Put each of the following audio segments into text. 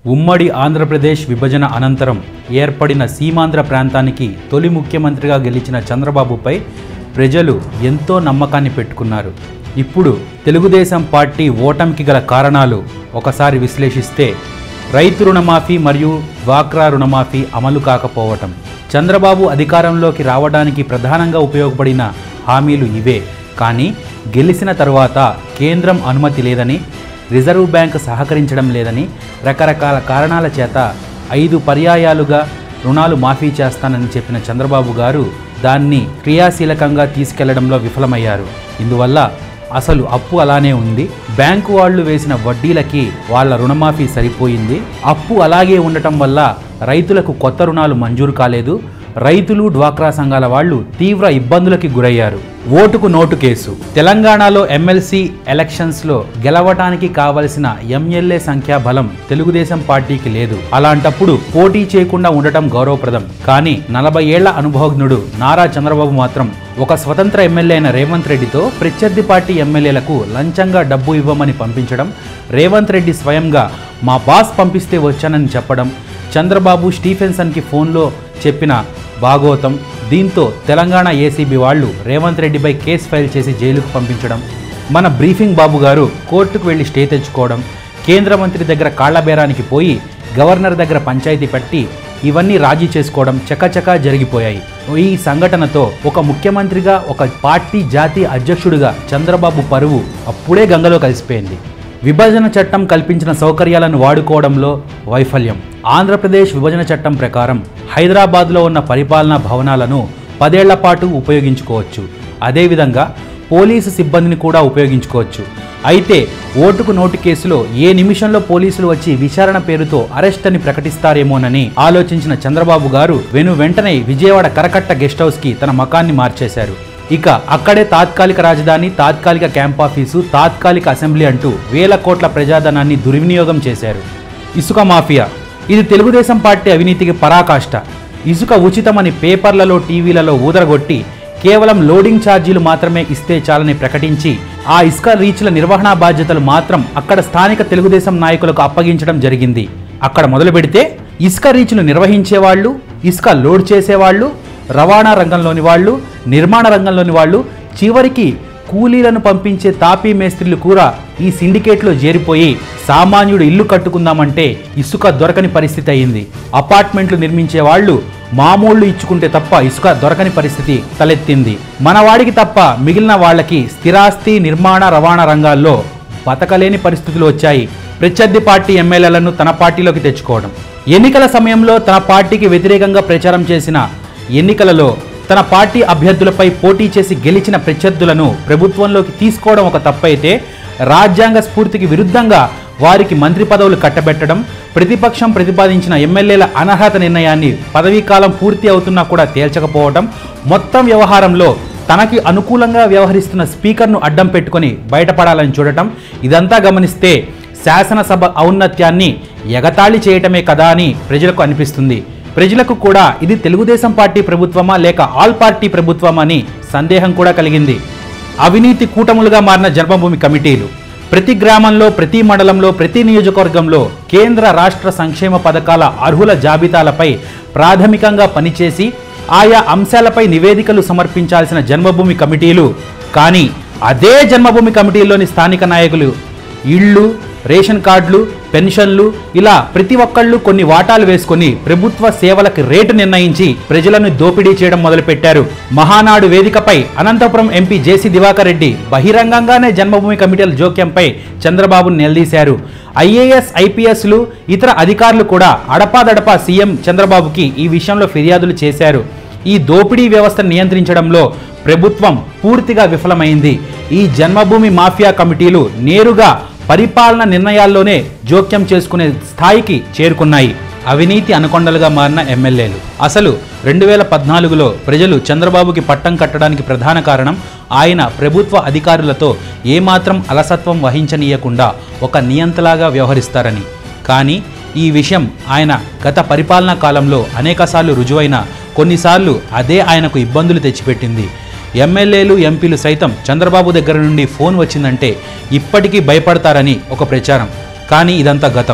ఉమ్మడి ఆంధ్రప్రదేశ్ విభజన అనంతరం ఏర్పడిన సీమాంధ్ర ప్రాంతానికి తొలి ముఖ్యమంత్రిగా గెలిచిన చంద్రబాబుపై ప్రజలు ఎంతో నమ్మకాన్ని పెట్టుకున్నారు ఇప్పుడు తెలుగుదేశం పార్టీ ఓటమికి గల కారణాలు ఒకసారి విశ్లేషిస్తే రైతు రుణమాఫీ మరియు డ్వాక్రా రుణమాఫీ అమలు కాకపోవటం చంద్రబాబు అధికారంలోకి రావడానికి ప్రధానంగా ఉపయోగపడిన హామీలు ఇవే కానీ గెలిచిన తరువాత కేంద్రం అనుమతి లేదని రిజర్వ్ బ్యాంక్ సహకరించడం లేదని రకరకాల కారణాల చేత ఐదు పర్యాయాలుగా రుణాలు మాఫీ చేస్తానని చెప్పిన చంద్రబాబు గారు దాన్ని క్రియాశీలకంగా తీసుకెళ్లడంలో విఫలమయ్యారు ఇందువల్ల అసలు అప్పు అలానే ఉంది బ్యాంకు వాళ్ళు వేసిన వడ్డీలకి వాళ్ళ రుణమాఫీ సరిపోయింది అప్పు అలాగే ఉండటం వల్ల రైతులకు కొత్త రుణాలు మంజూరు కాలేదు రైతులు డ్వాక్రా సంఘాల వాళ్ళు తీవ్ర ఇబ్బందులకి గురయ్యారు ఓటుకు నోటు కేసు తెలంగాణలో ఎమ్మెల్సీ ఎలక్షన్స్లో గెలవటానికి కావలసిన ఎమ్మెల్యే సంఖ్యా బలం తెలుగుదేశం పార్టీకి లేదు అలాంటప్పుడు పోటీ చేయకుండా ఉండటం గౌరవప్రదం కానీ నలభై ఏళ్ల అనుభవజ్ఞుడు నారా చంద్రబాబు మాత్రం ఒక స్వతంత్ర ఎమ్మెల్యే అయిన రేవంత్ రెడ్డితో ప్రత్యర్థి పార్టీ ఎమ్మెల్యేలకు లంచంగా డబ్బు ఇవ్వమని పంపించడం రేవంత్ రెడ్డి స్వయంగా మా బాస్ పంపిస్తే వచ్చానని చెప్పడం చంద్రబాబు స్టీఫెన్సన్కి ఫోన్లో చెప్పిన భాగోతం దీంతో తెలంగాణ ఏసీబీ వాళ్ళు రేవంత్ రెడ్డిపై కేసు ఫైల్ చేసి జైలుకు పంపించడం మన బ్రీఫింగ్ బాబు గారు కోర్టుకు వెళ్లి స్టే తెచ్చుకోవడం కేంద్ర మంత్రి దగ్గర కాళ్లబేరానికి పోయి గవర్నర్ దగ్గర పంచాయతీ పెట్టి ఇవన్నీ రాజీ చేసుకోవడం చకచకా జరిగిపోయాయి ఈ సంఘటనతో ఒక ముఖ్యమంత్రిగా ఒక పార్టీ జాతీయ అధ్యక్షుడిగా చంద్రబాబు పరువు అప్పుడే గంగలో కలిసిపోయింది విభజన చట్టం కల్పించిన సౌకర్యాలను వాడుకోవడంలో వైఫల్యం ఆంధ్రప్రదేశ్ విభజన చట్టం ప్రకారం హైదరాబాద్లో ఉన్న పరిపాలనా భవనాలను పదేళ్ల పాటు ఉపయోగించుకోవచ్చు అదేవిధంగా పోలీసు సిబ్బందిని కూడా ఉపయోగించుకోవచ్చు అయితే ఓటుకు నోటు కేసులో ఏ నిమిషంలో పోలీసులు వచ్చి విచారణ పేరుతో అరెస్ట్ అని ప్రకటిస్తారేమోనని ఆలోచించిన చంద్రబాబు గారు వెను వెంటనే విజయవాడ కరకట్ట గెస్ట్ హౌస్ కి తన మకాన్ని మార్చేశారు ఇక అక్కడే తాత్కాలిక రాజధాని తాత్కాలిక క్యాంప్ ఆఫీసు తాత్కాలిక అసెంబ్లీ అంటూ వేల కోట్ల ప్రజాధనాన్ని దుర్వినియోగం చేశారు ఇసుక మాఫియా ఇది తెలుగుదేశం పార్టీ అవినీతికి పరాకాష్ట ఇసుక ఉచితమని పేపర్లలో టీవీలలో ఊదరగొట్టి కేవలం లోడింగ్ ఛార్జీలు మాత్రమే ఇస్తే చాలని ప్రకటించి ఆ ఇసుక రీచ్ల నిర్వహణ బాధ్యతలు మాత్రం అక్కడ స్థానిక తెలుగుదేశం నాయకులకు అప్పగించడం జరిగింది అక్కడ మొదలు పెడితే ఇసుక రీచ్ను నిర్వహించే వాళ్ళు ఇసుక లోడ్ చేసేవాళ్ళు రవాణా రంగంలోని వాళ్ళు నిర్మాణ రంగంలోని వాళ్ళు చివరికి కూలీలను పంపించే తాపీ మేస్త్రీలు కూడా ఈ సిండికేట్లో చేరిపోయి సామాన్యుడు ఇల్లు కట్టుకుందామంటే ఇసుక దొరకని పరిస్థితి అయింది అపార్ట్మెంట్లు నిర్మించే వాళ్ళు మామూళ్ళు ఇచ్చుకుంటే తప్ప ఇసుక దొరకని పరిస్థితి తలెత్తింది మన వాడికి తప్ప మిగిలిన వాళ్ళకి స్థిరాస్తి నిర్మాణ రవాణా రంగాల్లో బతకలేని పరిస్థితులు వచ్చాయి ప్రత్యర్థి పార్టీ ఎమ్మెల్యేలను తన పార్టీలోకి తెచ్చుకోవడం ఎన్నికల సమయంలో తన పార్టీకి వ్యతిరేకంగా ప్రచారం చేసిన ఎన్నికలలో తన పార్టీ అభ్యర్థులపై పోటీ చేసి గెలిచిన ప్రత్యర్థులను ప్రభుత్వంలోకి తీసుకోవడం ఒక తప్పైతే రాజ్యాంగ స్ఫూర్తికి విరుద్ధంగా వారికి మంత్రి పదవులు కట్టబెట్టడం ప్రతిపక్షం ప్రతిపాదించిన ఎమ్మెల్యేల అనర్హత నిర్ణయాన్ని పదవీకాలం పూర్తి అవుతున్నా కూడా తేల్చకపోవడం మొత్తం వ్యవహారంలో తనకి అనుకూలంగా వ్యవహరిస్తున్న స్పీకర్ను అడ్డం పెట్టుకొని బయటపడాలని చూడటం ఇదంతా గమనిస్తే శాసనసభ ఔన్నత్యాన్ని ఎగతాళి చేయటమే కదా అని ప్రజలకు అనిపిస్తుంది ప్రజలకు కూడా ఇది తెలుగుదేశం పార్టీ ప్రభుత్వమా లేక ఆల్ పార్టీ ప్రభుత్వమా అని సందేహం కూడా కలిగింది అవినీతి కూటములుగా మారిన జన్మభూమి కమిటీలు ప్రతి గ్రామంలో ప్రతి మండలంలో ప్రతి నియోజకవర్గంలో కేంద్ర రాష్ట్ర సంక్షేమ పథకాల అర్హుల జాబితాలపై ప్రాథమికంగా పనిచేసి ఆయా అంశాలపై నివేదికలు సమర్పించాల్సిన జన్మభూమి కమిటీలు కానీ అదే జన్మభూమి కమిటీల్లోని స్థానిక నాయకులు ఇళ్ళు రేషన్ కార్డులు పెన్షన్లు ఇలా ప్రతి ఒక్కళ్ళు కొన్ని వాటాలు వేసుకొని ప్రభుత్వ సేవలకు రేటు నిర్ణయించి ప్రజలను దోపిడీ చేయడం మొదలుపెట్టారు మహానాడు వేదికపై అనంతపురం ఎంపీ జేసీ దివాకర్ రెడ్డి బహిరంగంగానే జన్మభూమి కమిటీల జోక్యంపై చంద్రబాబును నిలదీశారు ఐఏఎస్ ఐపీఎస్లు ఇతర అధికారులు కూడా అడపాదడపా సీఎం చంద్రబాబుకి ఈ విషయంలో ఫిర్యాదులు చేశారు ఈ దోపిడీ వ్యవస్థను నియంత్రించడంలో ప్రభుత్వం పూర్తిగా విఫలమైంది ఈ జన్మభూమి మాఫియా కమిటీలు నేరుగా పరిపాలన నిర్ణయాల్లోనే జోక్యం చేసుకునే స్థాయికి చేరుకున్నాయి అవినీతి అనుకొండలుగా మారిన ఎమ్మెల్యేలు అసలు రెండు వేల పద్నాలుగులో ప్రజలు చంద్రబాబుకి పట్టం కట్టడానికి ప్రధాన కారణం ఆయన ప్రభుత్వ అధికారులతో ఏమాత్రం అలసత్వం వహించనీయకుండా ఒక నియంతలాగా వ్యవహరిస్తారని కానీ ఈ విషయం ఆయన గత పరిపాలనా కాలంలో అనేకసార్లు రుజువైన కొన్నిసార్లు అదే ఆయనకు ఇబ్బందులు తెచ్చిపెట్టింది ఎమ్మెల్యేలు ఎంపీలు సైతం చంద్రబాబు దగ్గర నుండి ఫోన్ వచ్చిందంటే ఇప్పటికీ భయపడతారని ఒక ప్రచారం కానీ ఇదంతా గతం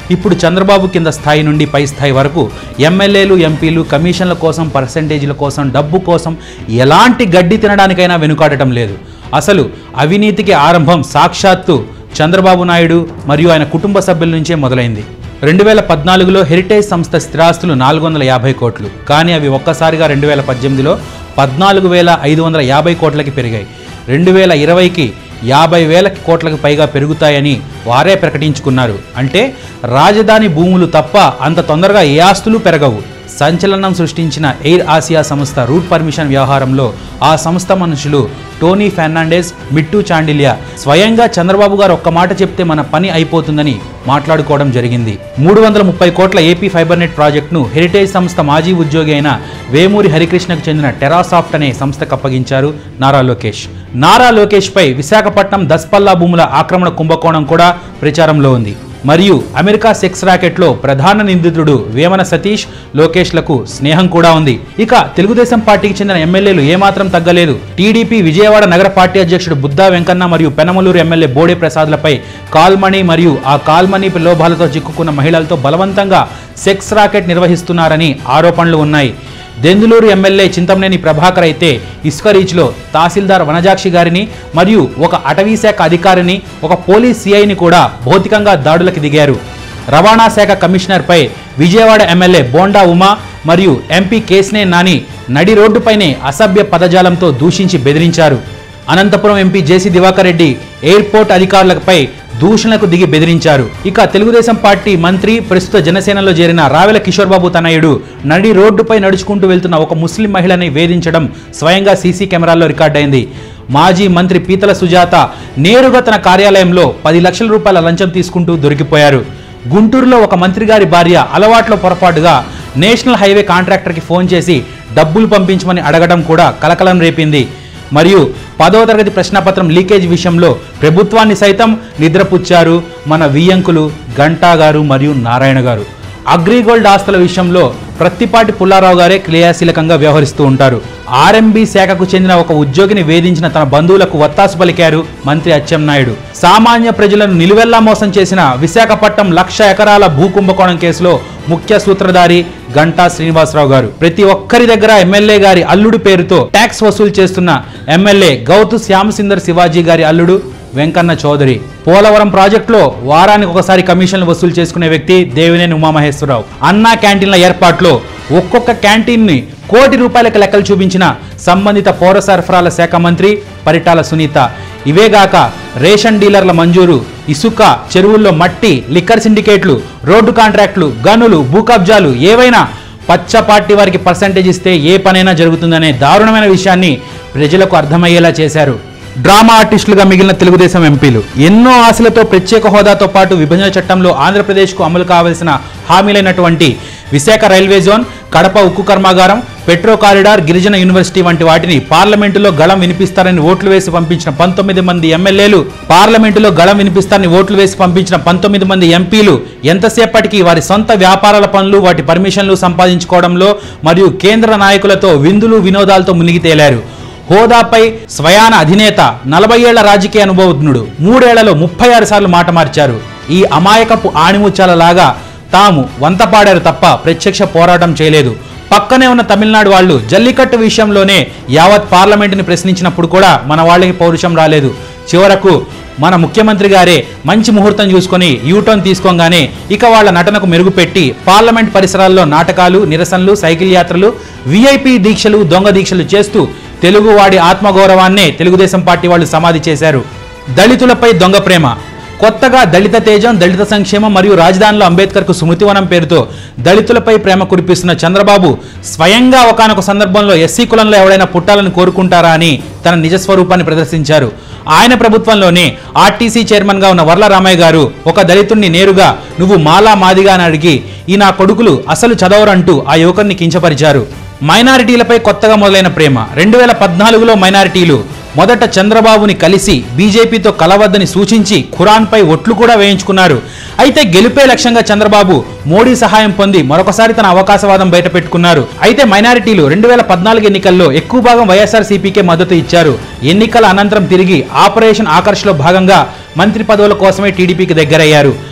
ఇప్పుడు చంద్రబాబు కింద స్థాయి నుండి పై స్థాయి వరకు ఎమ్మెల్యేలు ఎంపీలు కమిషన్ల కోసం పర్సంటేజీల కోసం డబ్బు కోసం ఎలాంటి గడ్డి తినడానికైనా వెనుకాడటం లేదు అసలు అవినీతికి ఆరంభం సాక్షాత్తు చంద్రబాబు నాయుడు మరియు ఆయన కుటుంబ సభ్యుల నుంచే మొదలైంది రెండు వేల పద్నాలుగులో హెరిటేజ్ సంస్థ స్థిరాస్తులు నాలుగు వందల యాభై కోట్లు కానీ అవి ఒక్కసారిగా రెండు వేల పద్దెనిమిదిలో పద్నాలుగు వేల ఐదు వందల యాభై కోట్లకి పెరిగాయి రెండు వేల ఇరవైకి యాభై వేల కోట్లకు పైగా పెరుగుతాయని వారే ప్రకటించుకున్నారు అంటే రాజధాని భూములు తప్ప అంత తొందరగా ఏ ఆస్తులు పెరగవు సంచలనం సృష్టించిన ఎయిర్ ఆసియా సంస్థ రూట్ పర్మిషన్ వ్యవహారంలో ఆ సంస్థ మనుషులు టోనీ ఫెర్నాండెస్ మిట్టు చాండిలియా స్వయంగా చంద్రబాబు గారు ఒక్క మాట చెప్తే మన పని అయిపోతుందని మాట్లాడుకోవడం జరిగింది మూడు వందల ముప్పై కోట్ల ఏపీ ఫైబర్నెట్ ప్రాజెక్టును హెరిటేజ్ సంస్థ మాజీ ఉద్యోగి అయిన వేమూరి హరికృష్ణకు చెందిన టెరాసాఫ్ట్ అనే సంస్థకు అప్పగించారు నారా లోకేష్ నారా లోకేష్పై విశాఖపట్నం దస్పల్లా భూముల ఆక్రమణ కుంభకోణం కూడా ప్రచారంలో ఉంది మరియు అమెరికా సెక్స్ ర్యాకెట్లో ప్రధాన నిందితుడు వేమన సతీష్ లోకేష్లకు స్నేహం కూడా ఉంది ఇక తెలుగుదేశం పార్టీకి చెందిన ఎమ్మెల్యేలు ఏమాత్రం తగ్గలేదు టీడీపీ విజయవాడ నగర పార్టీ అధ్యక్షుడు బుద్దా వెంకన్న మరియు పెనమలూరు ఎమ్మెల్యే బోడే ప్రసాద్లపై కాల్మణి మరియు ఆ కాల్మణి ప్రలోభాలతో చిక్కుకున్న మహిళలతో బలవంతంగా సెక్స్ రాకెట్ నిర్వహిస్తున్నారని ఆరోపణలు ఉన్నాయి దెందులూరు ఎమ్మెల్యే చింతమనేని ప్రభాకర్ అయితే ఇసుక రీచ్లో తహసీల్దార్ వనజాక్షి గారిని మరియు ఒక అటవీ శాఖ అధికారిని ఒక పోలీస్ సిఐని కూడా భౌతికంగా దాడులకు దిగారు రవాణా శాఖ కమిషనర్పై విజయవాడ ఎమ్మెల్యే బోండా ఉమా మరియు ఎంపీ కేసినే నాని నడి రోడ్డుపైనే అసభ్య పదజాలంతో దూషించి బెదిరించారు Anantapuram MP JC Diwakar Reddy airport అధికారులపై దూషణలకు దిగి బెదిరించారు ఇక తెలుగుదేశం పార్టీ మంత్రి ప్రస్తుత జనసేనలో చేరిన రావెల కిషోర్ బాబు తనయుడు నడి రోడ్డుపై నడుచుకుంటూ వెళ్తున్న ఒక ముస్లిం మహిళని వేధించడం స్వయంగా సీసీ కెమెరాల్లో రికార్డైంది మాజీ మంత్రి పీతల సుజాత నేరుగా తన కార్యాలయంలో పది లక్షల రూపాయల లంచం తీసుకుంటూ దొరికిపోయారు గుంటూరులో ఒక మంత్రి గారి భార్య అలవాట్లో పొరపాటుగా నేషనల్ హైవే కాంట్రాక్టర్కి ఫోన్ చేసి డబ్బులు పంపించమని అడగడం కూడా కలకలం రేపింది మరియు పదవ తరగతి ప్రశ్నపత్రం లీకేజ్ విషయంలో ప్రభుత్వాన్ని సైతం నిద్రపుచ్చారు మన వియ్యంకులు గంటా గారు మరియు నారాయణ గారు అగ్రిగోల్డ్ ఆస్తుల విషయంలో ప్రత్తిపాటి పుల్లారావు గారే క్రియాశీలకంగా వ్యవహరిస్తూ ఉంటారు ఆర్ఎంబీ శాఖకు చెందిన ఒక ఉద్యోగిని వేధించిన తన బంధువులకు వత్తాసు పలికారు మంత్రి అచ్చెన్నాయుడు సామాన్య ప్రజలను నిలువెల్లా మోసం చేసిన విశాఖపట్నం లక్ష ఎకరాల భూ కుంభకోణం కేసులో ముఖ్య సూత్రధారి గంటా శ్రీనివాసరావు గారు ప్రతి ఒక్కరి దగ్గర ఎమ్మెల్యే గారి అల్లుడు పేరుతో ట్యాక్స్ వసూలు చేస్తున్న ఎమ్మెల్యే గౌతు శ్యామసుందర్ శివాజీ గారి అల్లుడు వెంకన్న చౌదరి పోలవరం ప్రాజెక్టులో వారానికి ఒకసారి కమిషన్లు వసూలు చేసుకునే వ్యక్తి దేవినేని ఉమామహేశ్వరరావు అన్నా క్యాంటీన్ల ఏర్పాట్లో ఒక్కొక్క క్యాంటీన్ని కోటి రూపాయలకు లెక్కలు చూపించిన సంబంధిత పౌర సరఫరాల శాఖ మంత్రి పరిటాల సునీత ఇవేగాక రేషన్ డీలర్ల మంజూరు ఇసుక చెరువుల్లో మట్టి లిక్కర్ సిండికేట్లు రోడ్డు కాంట్రాక్టులు గనులు భూ కబ్జాలు ఏవైనా పచ్చ పార్టీ వారికి పర్సంటేజ్ ఇస్తే ఏ పనైనా జరుగుతుందనే దారుణమైన విషయాన్ని ప్రజలకు అర్థమయ్యేలా చేశారు డ్రామా ఆర్టిస్టులుగా మిగిలిన తెలుగుదేశం ఎంపీలు ఎన్నో ఆశలతో ప్రత్యేక హోదాతో పాటు విభజన చట్టంలో ఆంధ్రప్రదేశ్కు అమలు కావలసిన హామీలైనటువంటి విశాఖ రైల్వే జోన్ కడప ఉక్కు కర్మాగారం పెట్రో కారిడార్ గిరిజన యూనివర్సిటీ వంటి వాటిని పార్లమెంటులో గళం వినిపిస్తారని ఓట్లు వేసి పంపించిన పంతొమ్మిది మంది ఎమ్మెల్యేలు పార్లమెంటులో గళం వినిపిస్తారని ఓట్లు వేసి పంపించిన పంతొమ్మిది మంది ఎంపీలు ఎంతసేపటికి వారి సొంత వ్యాపారాల పనులు వాటి పర్మిషన్లు సంపాదించుకోవడంలో మరియు కేంద్ర నాయకులతో విందులు వినోదాలతో మునిగి తేలారు హోదాపై స్వయాన అధినేత నలభై ఏళ్ల రాజకీయ అనుభవజ్ఞుడు మూడేళ్లలో ముప్పై ఆరు సార్లు మాట మార్చారు ఈ అమాయకపు ఆణిముత్యాల లాగా తాము వంతపాడారు తప్ప ప్రత్యక్ష పోరాటం చేయలేదు పక్కనే ఉన్న తమిళనాడు వాళ్ళు జల్లికట్టు విషయంలోనే యావత్ పార్లమెంటుని ప్రశ్నించినప్పుడు కూడా మన వాళ్ళకి పౌరుషం రాలేదు చివరకు మన ముఖ్యమంత్రి గారే మంచి ముహూర్తం చూసుకొని యూటర్న్ తీసుకోగానే ఇక వాళ్ళ నటనకు మెరుగుపెట్టి పార్లమెంట్ పరిసరాల్లో నాటకాలు నిరసనలు సైకిల్ యాత్రలు విఐపి దీక్షలు దొంగ దీక్షలు చేస్తూ తెలుగువాడి ఆత్మగౌరవాన్నే తెలుగుదేశం పార్టీ వాళ్ళు సమాధి చేశారు దళితులపై దొంగ ప్రేమ కొత్తగా దళిత తేజం దళిత సంక్షేమం మరియు రాజధానిలో అంబేద్కర్కు సుమతివనం పేరుతో దళితులపై ప్రేమ కురిపిస్తున్న చంద్రబాబు స్వయంగా ఒకానొక సందర్భంలో ఎస్సీ కులంలో ఎవడైనా పుట్టాలని కోరుకుంటారా అని తన నిజ స్వరూపాన్ని ప్రదర్శించారు ఆయన ప్రభుత్వంలోనే ఆర్టీసీ చైర్మన్గా ఉన్న వర్ల రామయ్య గారు ఒక దళితుణ్ణి నేరుగా నువ్వు మాలా మాదిగా అని అడిగి ఈ నా కొడుకులు అసలు చదవరంటూ ఆ యువకుడిని కించపరిచారు మైనారిటీలపై కొత్తగా మొదలైన ప్రేమ రెండు వేల పద్నాలుగులో మైనారిటీలు మొదట చంద్రబాబుని కలిసి బీజేపీతో కలవద్దని సూచించి ఖురాన్పై ఒట్లు కూడా వేయించుకున్నారు అయితే గెలిపే లక్ష్యంగా చంద్రబాబు మోడీ సహాయం పొంది మరొకసారి తన అవకాశవాదం బయటపెట్టుకున్నారు అయితే మైనారిటీలు రెండు వేల పద్నాలుగు ఎన్నికల్లో ఎక్కువ భాగం వైఎస్ఆర్ సిపికే మద్దతు ఇచ్చారు ఎన్నికల అనంతరం తిరిగి ఆపరేషన్ ఆకర్ష్లో భాగంగా మంత్రి పదవుల కోసమే టీడీపీకి దగ్గరయ్యారు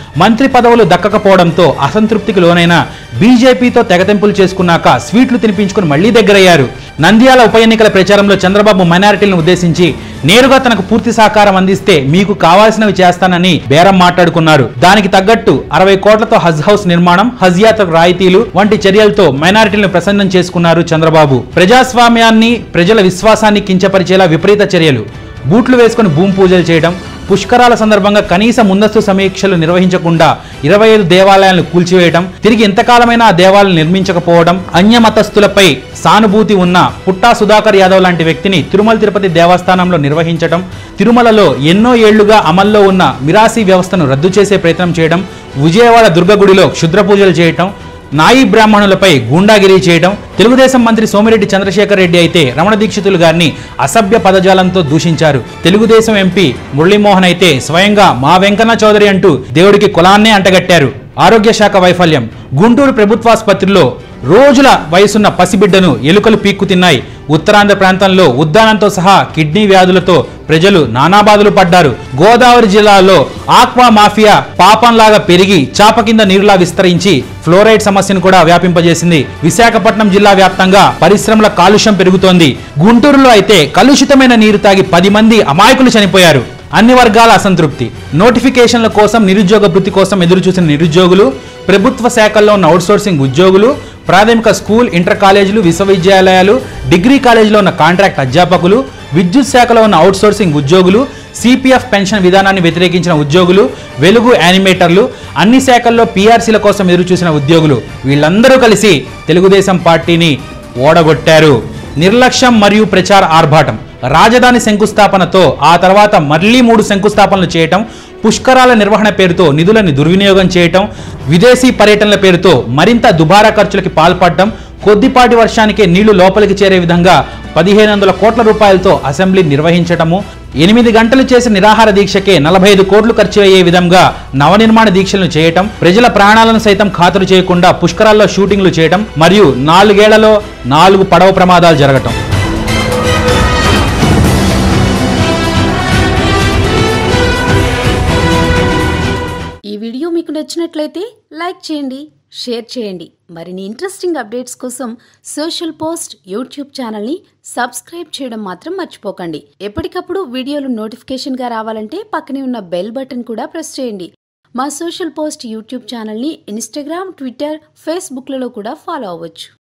మంత్రి పదవులు దక్కకపోవడంతో అసంతృప్తికి లోనైన బీజేపీతో తెగతెంపులు చేసుకున్నాక స్వీట్లు తినిపించుకుని మళ్లీ దగ్గరయ్యారు నంద్యాల ఉప ఎన్నికల ప్రచారంలో చంద్రబాబు మైనారిటీలను ఉద్దేశించి నేరుగా తనకు పూర్తి సహకారం అందిస్తే మీకు కావాల్సినవి చేస్తానని బేరం మాట్లాడుకున్నారు దానికి తగ్గట్టు అరవై కోట్లతో హజ్ హౌస్ నిర్మాణం హజ్ యాత్రకు రాయితీలు వంటి చర్యలతో మైనారిటీలను ప్రసన్నం చేసుకున్నారు చంద్రబాబు ప్రజాస్వామ్యాన్ని ప్రజల విశ్వాసాన్ని కించపరిచేలా విపరీత చర్యలు బూట్లు వేసుకుని భూమి పూజలు చేయడం పుష్కరాల సందర్భంగా కనీస ముందస్తు సమీక్షలు నిర్వహించకుండా ఇరవై ఐదు దేవాలయాలను కూల్చివేయడం తిరిగి ఎంతకాలమైనా ఆ దేవాలయాలు నిర్మించకపోవడం అన్యమతస్థులపై సానుభూతి ఉన్న పుట్టా సుధాకర్ యాదవ్ లాంటి వ్యక్తిని తిరుమల తిరుపతి దేవస్థానంలో నిర్వహించడం తిరుమలలో ఎన్నో ఏళ్లుగా అమల్లో ఉన్న మిరాసి వ్యవస్థను రద్దు చేసే ప్రయత్నం చేయడం విజయవాడ దుర్గగుడిలో క్షుద్ర పూజలు చేయటం నాయి బ్రాహ్మణులపై గూండాగిరి చేయడం తెలుగుదేశం మంత్రి సోమిరెడ్డి చంద్రశేఖర్ రెడ్డి అయితే రమణ దీక్షితులు గారిని అసభ్య పదజాలంతో దూషించారు తెలుగుదేశం ఎంపీ మురళీమోహన్ అయితే స్వయంగా మా వెంకన్న చౌదరి అంటూ దేవుడికి కులాన్నే అంటగట్టారు ఆరోగ్య శాఖ వైఫల్యం గుంటూరు ప్రభుత్వాసుపత్రిలో రోజుల వయసున్న పసిబిడ్డను ఎలుకలు పీక్కు తిన్నాయి ఉత్తరాంధ్ర ప్రాంతంలో ఉద్దానంతో సహా కిడ్నీ వ్యాధులతో ప్రజలు నానాబాధలు పడ్డారు గోదావరి జిల్లాలో ఆక్వా మాఫియా పాపంలాగా పెరిగి చాప కింద నీరులా విస్తరించి ఫ్లోరైడ్ సమస్యను కూడా వ్యాపింపజేసింది విశాఖపట్నం జిల్లా వ్యాప్తంగా పరిశ్రమల కాలుష్యం పెరుగుతోంది గుంటూరులో అయితే కలుషితమైన నీరు తాగి పది మంది అమాయకులు చనిపోయారు అన్ని వర్గాల అసంతృప్తి నోటిఫికేషన్ల కోసం నిరుద్యోగ వృత్తి కోసం ఎదురు చూసిన నిరుద్యోగులు ప్రభుత్వ శాఖల్లో ఉన్న అవుట్సోర్సింగ్ ఉద్యోగులు ప్రాథమిక స్కూల్ ఇంటర్ కాలేజీలు విశ్వవిద్యాలయాలు డిగ్రీ కాలేజీలో ఉన్న కాంట్రాక్ట్ అధ్యాపకులు విద్యుత్ శాఖలో ఉన్న అవుట్సోర్సింగ్ ఉద్యోగులు సిపిఎఫ్ పెన్షన్ విధానాన్ని వ్యతిరేకించిన ఉద్యోగులు వెలుగు యానిమేటర్లు అన్ని శాఖల్లో పీఆర్సీల కోసం ఎదురు చూసిన ఉద్యోగులు వీళ్ళందరూ కలిసి తెలుగుదేశం పార్టీని ఓడగొట్టారు నిర్లక్ష్యం మరియు ప్రచార ఆర్భాటం రాజధాని శంకుస్థాపనతో ఆ తర్వాత మళ్ళీ మూడు శంకుస్థాపనలు చేయటం పుష్కరాల నిర్వహణ పేరుతో నిధులను దుర్వినియోగం చేయటం విదేశీ పర్యటనల పేరుతో మరింత దుబారా ఖర్చులకి పాల్పడటం కొద్దిపాటి వర్షానికే నీళ్లు లోపలికి చేరే విధంగా పదిహేను వందల కోట్ల రూపాయలతో అసెంబ్లీ నిర్వహించటము ఎనిమిది గంటలు చేసిన నిరాహార దీక్షకే నలభై ఐదు కోట్లు ఖర్చు అయ్యే విధంగా నవనిర్మాణ దీక్షలను చేయటం ప్రజల ప్రాణాలను సైతం ఖాతరు చేయకుండా పుష్కరాల్లో షూటింగ్లు చేయటం మరియు నాలుగేళ్లలో నాలుగు పడవ ప్రమాదాలు జరగటం ఈ వీడియో మీకు నచ్చినట్లయితే లైక్ చేయండి షేర్ చేయండి మరిన్ని ఇంట్రెస్టింగ్ అప్డేట్స్ కోసం సోషల్ పోస్ట్ యూట్యూబ్ ఛానల్ని సబ్స్క్రైబ్ చేయడం మాత్రం మర్చిపోకండి ఎప్పటికప్పుడు వీడియోలు నోటిఫికేషన్గా రావాలంటే పక్కనే ఉన్న బెల్ బటన్ కూడా ప్రెస్ చేయండి మా సోషల్ పోస్ట్ యూట్యూబ్ ఛానల్ని ఇన్స్టాగ్రామ్ ట్విట్టర్ ఫేస్బుక్లలో కూడా ఫాలో అవ్వచ్చు